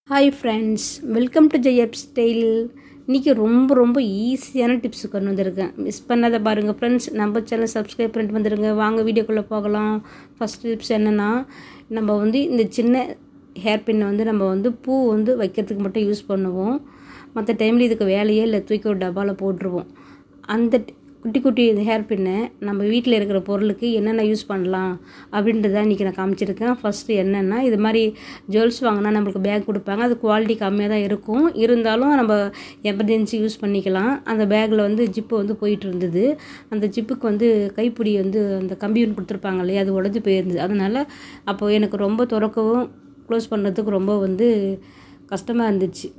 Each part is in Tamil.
ஹாய் ஃப்ரெண்ட்ஸ் வெல்கம் டு ஜெயப் ஸ்டைல் இன்றைக்கி ரொம்ப ரொம்ப ஈஸியான டிப்ஸ் கொண்டு வந்திருக்கேன் மிஸ் பண்ணாத பாருங்கள் ஃப்ரெண்ட்ஸ் நம்ம சேனல் சப்ஸ்கிரைப் பண்ணிட்டு வந்துடுங்க வாங்க வீடியோக்குள்ளே போகலாம் ஃபஸ்ட் டிப்ஸ் என்னென்னா நம்ம வந்து இந்த சின்ன ஹேர் பின்னை வந்து நம்ம வந்து பூ வந்து வைக்கிறதுக்கு மட்டும் யூஸ் பண்ணுவோம் மற்ற டைமில் இதுக்கு வேலையே இல்லை தூக்கி ஒரு டப்பாவில் போட்டுருவோம் அந்த குட்டி குட்டி ஹேர் பின்னை நம்ம வீட்டில் இருக்கிற பொருளுக்கு என்னென்ன யூஸ் பண்ணலாம் அப்படின்றத இன்றைக்கி நான் காமிச்சிருக்கேன் ஃபஸ்ட்டு என்னென்னா இது மாதிரி ஜுவல்ஸ் வாங்கினா நம்மளுக்கு பேக் கொடுப்பாங்க அது குவாலிட்டி கம்மியாக தான் இருக்கும் இருந்தாலும் நம்ம எமர்ஜென்சி யூஸ் பண்ணிக்கலாம் அந்த பேக்கில் வந்து ஜிப்பு வந்து போயிட்டு இருந்தது அந்த ஜிப்புக்கு வந்து கைப்பிடி வந்து அந்த கம்பி ஒன்று கொடுத்துருப்பாங்க இல்லையா அது உடஞ்சி போயிருந்தது அதனால் அப்போது எனக்கு ரொம்ப திறக்கவும் க்ளோஸ் பண்ணுறதுக்கு ரொம்ப வந்து கஷ்டமாக இருந்துச்சு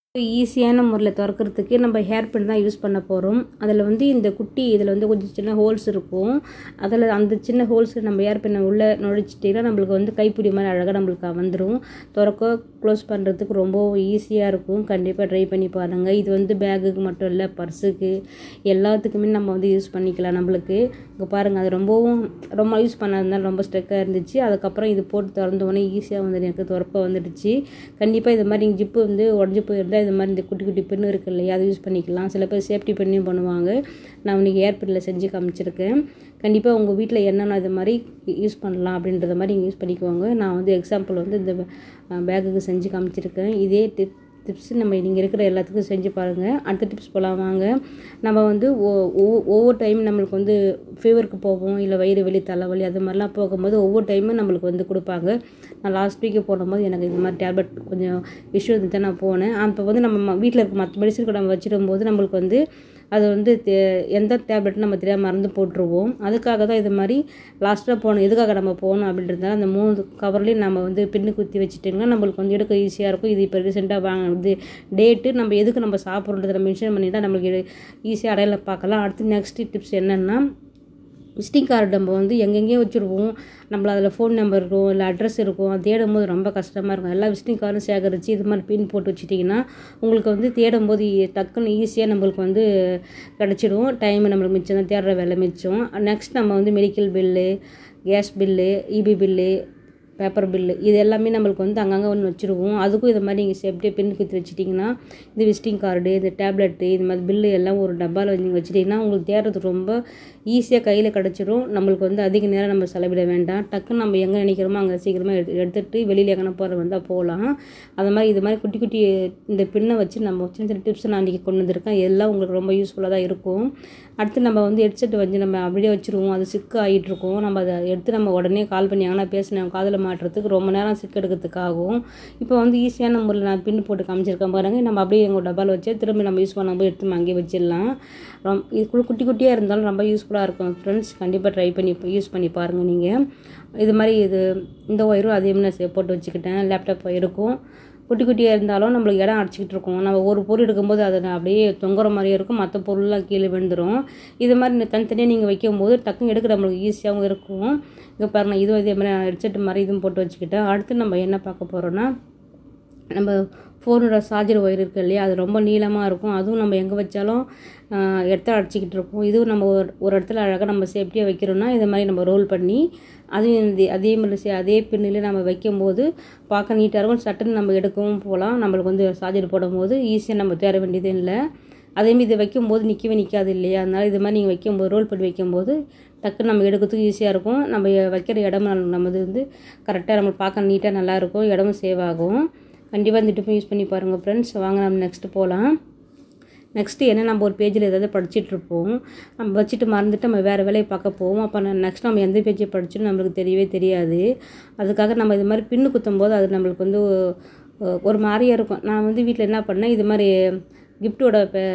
ஈஸியான முறையில் திறக்கிறதுக்கு நம்ம ஹேர் பின் தான் யூஸ் பண்ண போகிறோம் அதில் வந்து இந்த குட்டி இதில் வந்து கொஞ்சம் சின்ன ஹோல்ஸ் இருக்கும் அதில் அந்த சின்ன ஹோல்ஸ் நம்ம ஹேர் பின்னை உள்ளே நுழைச்சிட்டிங்கன்னா நம்மளுக்கு வந்து கைப்பிடி மாதிரி அழகாக நம்மளுக்கு வந்துடும் திறக்க க்ளோஸ் பண்ணுறதுக்கு ரொம்ப ஈஸியாக இருக்கும் கண்டிப்பாக ட்ரை பண்ணி பாருங்கள் இது வந்து பேகுக்கு மட்டும் இல்லை பர்ஸுக்கு எல்லாத்துக்குமே நம்ம வந்து யூஸ் பண்ணிக்கலாம் நம்மளுக்கு இங்கே பாருங்கள் அது ரொம்பவும் ரொம்ப யூஸ் பண்ணாதனால ரொம்ப ஸ்ட்ரெக்காக இருந்துச்சு அதுக்கப்புறம் இது போட்டு திறந்த உடனே ஈஸியாக வந்து எனக்கு திறப்ப வந்துடுச்சு கண்டிப்பாக இது மாதிரி ஜிப்பு வந்து உடஞ்சி போயிருந்தால் இது மாதிரி இந்த குட்டி குட்டி பின்னு இருக்குது இல்லையா அதை யூஸ் பண்ணிக்கலாம் சில பேர் சேஃப்டி பின்னையும் பண்ணுவாங்க நான் இன்றைக்கி ஏர்பின்னில் செஞ்சு காமிச்சிருக்கேன் கண்டிப்பாக உங்கள் வீட்டில் என்னென்ன இது மாதிரி யூஸ் பண்ணலாம் அப்படின்றத மாதிரி நீங்கள் யூஸ் பண்ணிக்குவாங்க நான் வந்து எக்ஸாம்பிள் வந்து இந்த பேக்குக்கு செஞ்சு காமிச்சிருக்கேன் இதே டிப் டிப்ஸ் நம்ம நீங்கள் இருக்கிற எல்லாத்துக்கும் செஞ்சு பாருங்கள் அடுத்த டிப்ஸ் போகலாம் வாங்க நம்ம வந்து ஒவ்வொரு டைம் நம்மளுக்கு வந்து ஃபீவருக்கு போவோம் இல்லை வயிறு வலி தலைவலி அது மாதிரிலாம் போகும்போது ஒவ்வொரு டைமும் நம்மளுக்கு வந்து கொடுப்பாங்க நான் லாஸ்ட் வீக்கு போடும்போது எனக்கு இது மாதிரி டேப்லெட் கொஞ்சம் இஷ்யூ இருந்து தான் நான் போனேன் அப்போ வந்து நம்ம வீட்டில் இருக்க மற்ற மெடிசன் கூட நம்ம வச்சிடும் போது நம்மளுக்கு வந்து அது வந்து எந்த டேப்லெட்னு நம்ம தெரியாமல் மறந்து போட்டுருவோம் அதுக்காக தான் இது மாதிரி லாஸ்ட்டாக போகணும் எதுக்காக நம்ம போகணும் அப்படின்றதால அந்த மூணு கவர்லேயும் நம்ம வந்து பின்னு குத்தி வச்சுட்டிங்கன்னா நம்மளுக்கு வந்து எடுக்க ஈஸியாக இருக்கும் இது இப்போ ரீசெண்டாக வாங்க இது டேட்டு நம்ம எதுக்கு நம்ம சாப்பிட்றோன்றதை மென்ஷன் பண்ணிட்டால் நம்மளுக்கு ஈஸியாக அடையாளம் பார்க்கலாம் அடுத்து நெக்ஸ்ட் டிப்ஸ் என்னென்னா விசிட்டிங் கார்டு நம்ம வந்து எங்கெங்கேயோ வச்சுருவோம் நம்மள அதில் ஃபோன் நம்பர் இருக்கும் இல்லை அட்ரஸ் இருக்கும் அது தேடும் போது ரொம்ப கஷ்டமாக இருக்கும் எல்லா விசிட்டிங் கார்டும் சேகரித்து இது மாதிரி பின் போட்டு வச்சுட்டிங்கன்னா உங்களுக்கு வந்து தேடும் போது டக்குன்னு ஈஸியாக நம்மளுக்கு வந்து கிடச்சிடும் டைம் நம்மளுக்கு மிச்சம் தான் தேடுற வேலை மிச்சம் நெக்ஸ்ட் நம்ம வந்து medical bill gas bill EB bill paper bill இது எல்லாமே நம்மளுக்கு வந்து அங்கங்கே ஒன்று வச்சுருவோம் அதுக்கும் இது மாதிரி நீங்கள் சேஃப்டியாக பின் குத்தி வச்சிட்டிங்கன்னா இந்த விசிட்டிங் கார்டு இந்த டேப்லெட்டு இது மாதிரி பில்லு எல்லாம் ஒரு டப்பாவில் நீங்கள் வச்சுட்டிங்கன்னா உங்களுக்கு தேடுறது ரொம்ப ஈஸியாக கையில் கிடச்சிரும் நம்மளுக்கு வந்து அதிக நேரம் நம்ம செலவிட வேண்டாம் டக்குன்னு நம்ம எங்கே நினைக்கிறோமோ அங்கே சீக்கிரமாக எடுத்து எடுத்துகிட்டு வெளியில் எங்கே போகிற வந்தால் போகலாம் அது மாதிரி இது மாதிரி குட்டி குட்டி இந்த பின்னை வச்சு நம்ம சின்ன சின்ன டிப்ஸ் நான் இன்றைக்கி கொண்டு வந்திருக்கேன் எல்லாம் உங்களுக்கு ரொம்ப யூஸ்ஃபுல்லாக தான் இருக்கும் அடுத்து நம்ம வந்து ஹெட்செட் வந்து நம்ம அப்படியே வச்சுருவோம் அது சிக்கு ஆகிட்டு இருக்கோம் நம்ம அதை எடுத்து நம்ம உடனே கால் பண்ணி எங்கன்னா பேசினேன் காதில் மாட்டுறதுக்கு ரொம்ப நேரம் சிக்கு எடுக்கிறதுக்காகும் இப்போ வந்து ஈஸியான முறையில் நான் பின் போட்டு காமிச்சிருக்கேன் பாருங்கள் நம்ம அப்படியே எங்கள் டப்பாவில் வச்சு திரும்பி நம்ம யூஸ் பண்ணும்போது எடுத்து அங்கேயே வச்சிடலாம் ரொம்ப இது குட்டி குட்டியாக இருந்தாலும் ரொம்ப யூஸ்ஃபுல்லாக இருக்கும் ஃப்ரெண்ட்ஸ் கண்டிப்பாக ட்ரை பண்ணி யூஸ் பண்ணி பாருங்கள் நீங்கள் இது மாதிரி இது இந்த ஒயரும் அதே மாதிரி போட்டு வச்சுக்கிட்டேன் லேப்டாப் ஒயருக்கும் குட்டி குட்டியாக இருந்தாலும் நம்மளுக்கு இடம் அடிச்சிக்கிட்டு இருக்கும் நம்ம ஒரு பொருள் எடுக்கும்போது அதை அப்படியே தொங்குற மாதிரியே இருக்கும் மற்ற பொருள்லாம் கீழே விழுந்துடும் இது மாதிரி தனித்தனியாக நீங்கள் வைக்கும்போது டக்குன்னு எடுக்க நம்மளுக்கு ஈஸியாகவும் இருக்கும் இங்கே பாருங்கள் இதுவும் இதே மாதிரி ஹெட்செட் மாதிரி இதுவும் போட்டு வச்சுக்கிட்டேன் அடுத்து நம்ம என்ன பார்க்க போகிறோன்னா நம்ம ஃபோனோட சார்ஜர் ஒயர் இருக்குது இல்லையா அது ரொம்ப நீளமாக இருக்கும் அதுவும் நம்ம எங்கே வச்சாலும் இடத்த அடிச்சிக்கிட்டு இருக்கும் இதுவும் நம்ம ஒரு ஒரு இடத்துல அழகாக நம்ம சேஃப்டியாக வைக்கிறோன்னா இது மாதிரி நம்ம ரோல் பண்ணி அதையும் இந்த அதே மாதிரி அதே பின்னில் நம்ம வைக்கும்போது பார்க்க நீட்டாக இருக்கும் சட்டுன்னு நம்ம எடுக்கவும் போகலாம் நம்மளுக்கு வந்து சார்ஜர் போடும்போது ஈஸியாக நம்ம தேட வேண்டியதும் இல்லை அதேமாதிரி இதை வைக்கும்போது நிற்கவே நிற்காது இல்லையா அதனால் இது மாதிரி நீங்கள் வைக்கும்போது ரோல் பண்ணி வைக்கும்போது டக்குன்னு நம்ம எடுக்கிறதுக்கு ஈஸியாக இருக்கும் நம்ம வைக்கிற இடம் நம்மது வந்து கரெக்டாக நம்ம பார்க்க நீட்டாக நல்லாயிருக்கும் இடமும் சேவ் ஆகும் கண்டிப்பாக இந்த டிப்பும் யூஸ் பண்ணி பாருங்கள் ஃப்ரெண்ட்ஸ் வாங்க நம்ம நெக்ஸ்ட்டு போகலாம் நெக்ஸ்ட்டு என்ன நம்ம ஒரு பேஜில் ஏதாவது படிச்சுட்ருப்போம் நம்ம வச்சுட்டு மறந்துட்டு நம்ம வேறு வேலையை பார்க்க போவோம் அப்போ நெக்ஸ்ட் நம்ம எந்த பேஜை படிச்சுன்னு நம்மளுக்கு தெரியவே தெரியாது அதுக்காக நம்ம இது மாதிரி பின்னு குத்தும் போது அது நம்மளுக்கு வந்து ஒரு மாதிரியாக இருக்கும் நான் வந்து வீட்டில் என்ன பண்ணேன் இது மாதிரி கிஃப்ட்டோட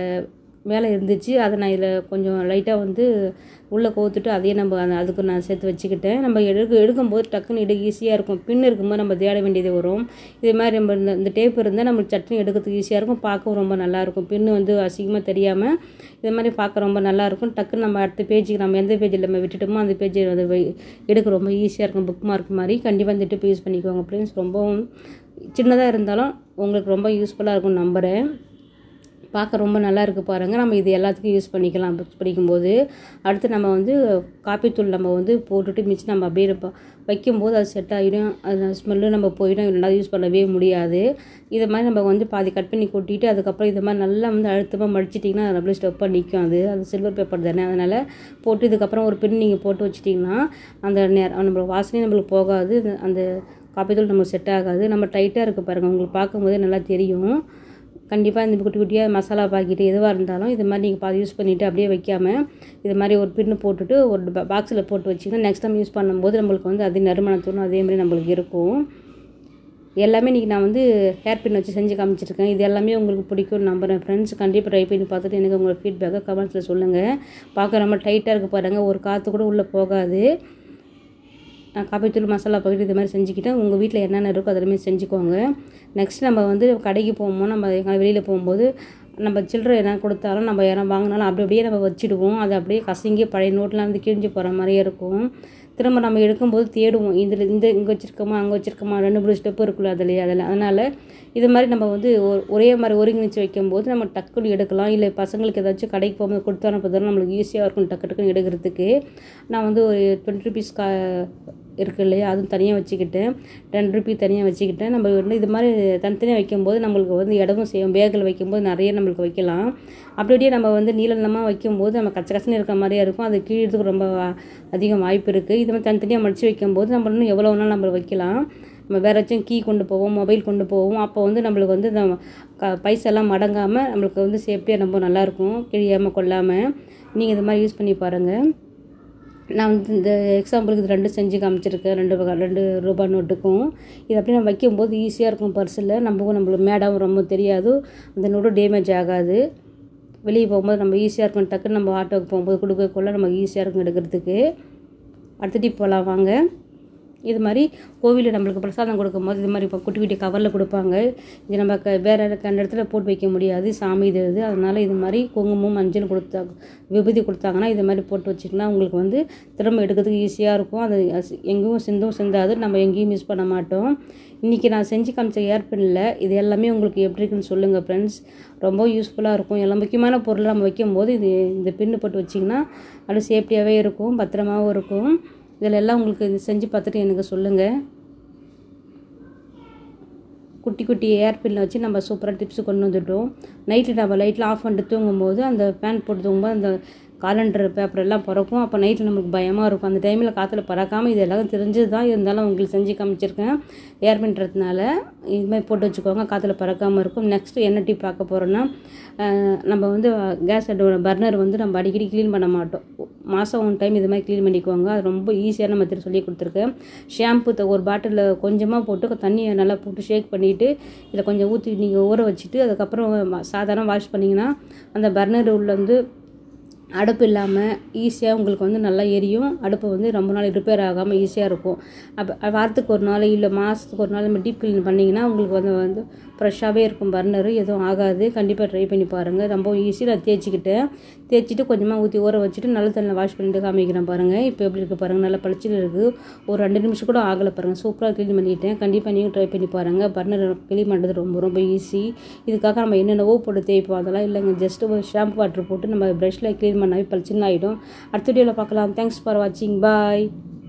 வேலை இருந்துச்சு அதை நான் இதில் கொஞ்சம் லைட்டாக வந்து உள்ளே கோத்துட்டு அதையே நம்ம அந்த அதுக்கு நான் சேர்த்து வச்சுக்கிட்டேன் நம்ம எடுக்க எடுக்கும்போது டக்குன்னு எடுக்க ஈஸியாக இருக்கும் பின் இருக்கும்போது நம்ம தேட வேண்டியது வரும் இதே மாதிரி நம்ம இந்த இந்த டேப் இருந்தால் நம்ம சட்னி எடுக்கிறதுக்கு ஈஸியாக இருக்கும் பார்க்கவும் ரொம்ப நல்லாயிருக்கும் பின்னு வந்து அசிங்கமாக தெரியாமல் இது மாதிரி பார்க்க ரொம்ப நல்லாயிருக்கும் டக்குன்னு நம்ம அடுத்த பேஜுக்கு நம்ம எந்த பேஜில் நம்ம விட்டுட்டோமோ அந்த பேஜை வந்து எடுக்க ரொம்ப ஈஸியாக இருக்கும் புக் மார்க் மாதிரி கண்டிப்பாக இந்த டிப் யூஸ் பண்ணிக்கோங்க ஃப்ரெண்ட்ஸ் ரொம்பவும் சின்னதாக இருந்தாலும் உங்களுக்கு ரொம்ப யூஸ்ஃபுல்லாக இருக்கும் நம்புகிறேன் பார்க்க ரொம்ப நல்லா இருக்குது பாருங்கள் நம்ம இது எல்லாத்துக்கும் யூஸ் பண்ணிக்கலாம் புக்ஸ் படிக்கும்போது அடுத்து நம்ம வந்து காப்பித்தூள் நம்ம வந்து போட்டுட்டு மிச்சம் நம்ம அப்படியே இருப்போம் வைக்கும்போது அது செட் ஆகிடும் அது ஸ்மெல்லு நம்ம போயிடும் ரெண்டாவது யூஸ் பண்ணவே முடியாது இதை மாதிரி நம்ம வந்து பாதி கட் பண்ணி கொட்டிட்டு அதுக்கப்புறம் இது மாதிரி நல்லா வந்து அழுத்தமாக மடிச்சிட்டிங்கன்னா அது அப்படியே ஸ்டெப்பாக நிற்கும் அது அது சில்வர் பேப்பர் தானே அதனால் போட்டு இதுக்கப்புறம் ஒரு பின் நீங்கள் போட்டு வச்சிட்டிங்கன்னா அந்த நே நம்மளுக்கு வாசனையும் நம்மளுக்கு போகாது அந்த காப்பித்தூள் நம்மளுக்கு செட் ஆகாது நம்ம டைட்டாக இருக்குது பாருங்கள் உங்களுக்கு பார்க்கும்போதே நல்லா தெரியும் கண்டிப்பாக இந்த குட்டி குட்டியாக மசாலா பாக்கெட்டு எதுவாக இருந்தாலும் இது மாதிரி நீங்கள் பாதி யூஸ் பண்ணிவிட்டு அப்படியே வைக்காமல் இது மாதிரி ஒரு பின்னு போட்டுட்டு ஒரு பாக்ஸில் போட்டு வச்சிங்கன்னா நெக்ஸ்ட் டைம் யூஸ் பண்ணும்போது நம்மளுக்கு வந்து அதே நறுமணத்தோணும் அதே மாதிரி நம்மளுக்கு இருக்கும் எல்லாமே இன்றைக்கி நான் வந்து ஹேர் பின் வச்சு செஞ்சு காமிச்சிருக்கேன் இது எல்லாமே உங்களுக்கு பிடிக்கும்னு நம்புகிறேன் ஃப்ரெண்ட்ஸ் கண்டிப்பாக ட்ரை பண்ணி பார்த்துட்டு எனக்கு உங்களோட ஃபீட்பேக்கை கமெண்ட்ஸில் சொல்லுங்கள் பார்க்க ரொம்ப டைட்டாக இருக்குது பாருங்கள் ஒரு காற்று கூட உள்ளே போகாது நான் காப்பித்தூள் மசாலா பாக்கெட் இது மாதிரி செஞ்சுக்கிட்டேன் உங்கள் வீட்டில் என்னென்ன இருக்கோ அதில் செஞ்சுக்கோங்க நெக்ஸ்ட் நம்ம வந்து கடைக்கு போகும்போது நம்ம எங்கே வெளியில் போகும்போது நம்ம சில்லறை என்ன கொடுத்தாலும் நம்ம யாரும் வாங்கினாலும் அப்படி அப்படியே நம்ம வச்சுடுவோம் அது அப்படியே கசங்கி பழைய நோட்லாம் வந்து கிழிஞ்சு போகிற மாதிரியே இருக்கும் திரும்ப நம்ம எடுக்கும்போது தேடுவோம் இதில் இந்த இங்கே வச்சுருக்கோமா அங்கே வச்சுருக்கோமா ரெண்டு மூணு ஸ்டெப்பு இருக்குல்ல அதில் அதில் அதனால் இது மாதிரி நம்ம வந்து ஒரே மாதிரி ஒருங்கிணைச்சு வைக்கும்போது நம்ம டக்குன்னு எடுக்கலாம் இல்லை பசங்களுக்கு ஏதாச்சும் கடைக்கு போகும்போது கொடுத்தா நம்ம நம்மளுக்கு ஈஸியாக இருக்கும் டக்கு டக்குன்னு எடுக்கிறதுக்கு நான் வந்து ஒரு டுவெண்ட்டி ருபீஸ் கா இருக்கு இல்லையா அதுவும் தனியாக வச்சுக்கிட்டேன் டென் ருபி தனியாக வச்சுக்கிட்டேன் நம்ம வந்து இது மாதிரி தனித்தனியாக வைக்கும்போது நம்மளுக்கு வந்து இடமும் செய்யும் பேக்கில் வைக்கும்போது நிறைய நம்மளுக்கு வைக்கலாம் அப்படி அப்படியே நம்ம வந்து நீளமாக வைக்கும்போது நம்ம கச்ச கச்சன்னு இருக்கிற மாதிரியே இருக்கும் அது கீழதுக்கு ரொம்ப அதிகம் வாய்ப்பு இருக்குது இது மாதிரி தனித்தனியாக மடித்து வைக்கும்போது நம்ம இன்னும் எவ்வளோ வேணாலும் நம்ம வைக்கலாம் நம்ம வேறு ஏதாச்சும் கீ கொண்டு போவோம் மொபைல் கொண்டு போவோம் அப்போ வந்து நம்மளுக்கு வந்து நம்ம க பைசெல்லாம் மடங்காமல் நம்மளுக்கு வந்து சேஃப்டியாக ரொம்ப நல்லாயிருக்கும் கிழியாமல் கொள்ளாமல் நீங்கள் இது மாதிரி யூஸ் பண்ணி பாருங்கள் நான் வந்து இந்த எக்ஸாம்பிளுக்கு இது ரெண்டு செஞ்சு காமிச்சிருக்கேன் ரெண்டு ரெண்டு ரூபா நோட்டுக்கும் இது அப்படியே நம்ம வைக்கும்போது ஈஸியாக இருக்கும் பர்ஸில் நமக்கும் நம்மளுக்கு மேடம் ரொம்ப தெரியாது அந்த நோட்டும் டேமேஜ் ஆகாது வெளியே போகும்போது நம்ம ஈஸியாக இருக்கும் டக்குன்னு நம்ம ஆட்டோவுக்கு போகும்போது கொடுக்கக்குள்ள நமக்கு ஈஸியாக இருக்கும் எடுக்கிறதுக்கு அடுத்த டிப் போகலாம் வாங்க இது மாதிரி கோவிலில் நம்மளுக்கு பிரசாதம் கொடுக்கும்போது இது மாதிரி இப்போ குட்டி குட்டி கவரில் கொடுப்பாங்க இது நம்ம க வேறு கண்ட இடத்துல போட்டு வைக்க முடியாது சாமி இது இது அதனால் இது மாதிரி குங்குமம் மஞ்சள் கொடுத்தா விபூதி கொடுத்தாங்கன்னா இது மாதிரி போட்டு வச்சிங்கன்னா உங்களுக்கு வந்து திரும்ப எடுக்கிறதுக்கு ஈஸியாக இருக்கும் அது எங்கேயும் சிந்தும் சிந்தாது நம்ம எங்கேயும் மிஸ் பண்ண மாட்டோம் இன்றைக்கி நான் செஞ்சு காமிச்ச ஏர்பெனில் இது எல்லாமே உங்களுக்கு எப்படி இருக்குன்னு சொல்லுங்கள் ஃப்ரெண்ட்ஸ் ரொம்ப யூஸ்ஃபுல்லாக இருக்கும் எல்லாம் முக்கியமான பொருளை நம்ம வைக்கும்போது இது இந்த பின்னு போட்டு வச்சிங்கன்னா அது சேஃப்டியாகவே இருக்கும் பத்திரமாவும் இருக்கும் இதில் எல்லாம் உங்களுக்கு இது செஞ்சு பார்த்துட்டு எனக்கு சொல்லுங்கள் குட்டி குட்டி ஏர் பின்னை வச்சு நம்ம சூப்பராக டிப்ஸ் கொண்டு வந்துட்டோம் நைட்டில் நம்ம லைட்டில் ஆஃப் பண்ணிட்டு தூங்கும்போது அந்த ஃபேன் போட்டு தூங்கும்போது அந்த காலண்டர் பேப்பர் எல்லாம் பிறக்கும் அப்போ நைட்டில் நமக்கு பயமாக இருக்கும் அந்த டைமில் காற்றுல பறக்காமல் இது எல்லாரும் தெரிஞ்சது தான் இருந்தாலும் உங்களுக்கு செஞ்சு காமிச்சிருக்கேன் ஏர் பண்ணுறதுனால இது மாதிரி போட்டு வச்சுக்கோங்க காற்றுல பறக்காமல் இருக்கும் நெக்ஸ்ட்டு என்ன டிப் பார்க்க போகிறோன்னா நம்ம வந்து கேஸ் அடுவோட பர்னர் வந்து நம்ம அடிக்கடி க்ளீன் பண்ண மாட்டோம் மாதம் ஒன் டைம் இது மாதிரி க்ளீன் பண்ணிக்குவாங்க அது ரொம்ப ஈஸியான மெத்தட் சொல்லி கொடுத்துருக்கேன் ஷாம்பு ஒரு பாட்டிலில் கொஞ்சமாக போட்டு தண்ணியை நல்லா போட்டு ஷேக் பண்ணிவிட்டு இதில் கொஞ்சம் ஊற்றி நீங்கள் ஊற வச்சுட்டு அதுக்கப்புறம் சாதாரண வாஷ் பண்ணிங்கன்னா அந்த பர்னர் உள்ள வந்து அடுப்பு இல்லாமல் ஈஸியாக உங்களுக்கு வந்து நல்லா எரியும் அடுப்பு வந்து ரொம்ப நாள் ரிப்பேர் ஆகாமல் ஈஸியாக இருக்கும் அப்போ வாரத்துக்கு ஒரு நாள் இல்லை மாதத்துக்கு ஒரு நாள் நம்ம டீப் க்ளீன் பண்ணிங்கன்னா உங்களுக்கு வந்து வந்து ஃப்ரெஷ்ஷாகவே இருக்கும் பர்னரு எதுவும் ஆகாது கண்டிப்பாக ட்ரை பண்ணி பாருங்கள் ரொம்ப ஈஸி நான் தேய்ச்சிக்கிட்டேன் தேய்ச்சிட்டு கொஞ்சமாக ஊற்றி ஊற வச்சுட்டு நல்ல தண்ணியில் வாஷ் பண்ணிட்டு காமிக்கிறேன் பாருங்கள் இப்போ எப்படி இருக்குது பாருங்கள் நல்லா பளிச்சில் இருக்குது ஒரு ரெண்டு நிமிஷம் கூட ஆகலை பாருங்கள் சூப்பராக க்ளீன் பண்ணிட்டேன் கண்டிப்பாக நீங்கள் ட்ரை பண்ணி பாருங்கள் பர்னர் க்ளீன் பண்ணுறது ரொம்ப ரொம்ப ஈஸி இதுக்காக நம்ம என்னென்னவோ போட்டு தேய்ப்போம் அதெல்லாம் இல்லைங்க ஜஸ்ட்டு ஒரு ஷாம்பு வாட்டர் போட்டு நம்ம ப்ரஷ்ல க்ளீன் பண்ணாவே பளிச்சுன்னு ஆகிடும் அடுத்த வீடியோவில் பார்க்கலாம் தேங்க்ஸ் ஃபார் வாட்சிங் பாய்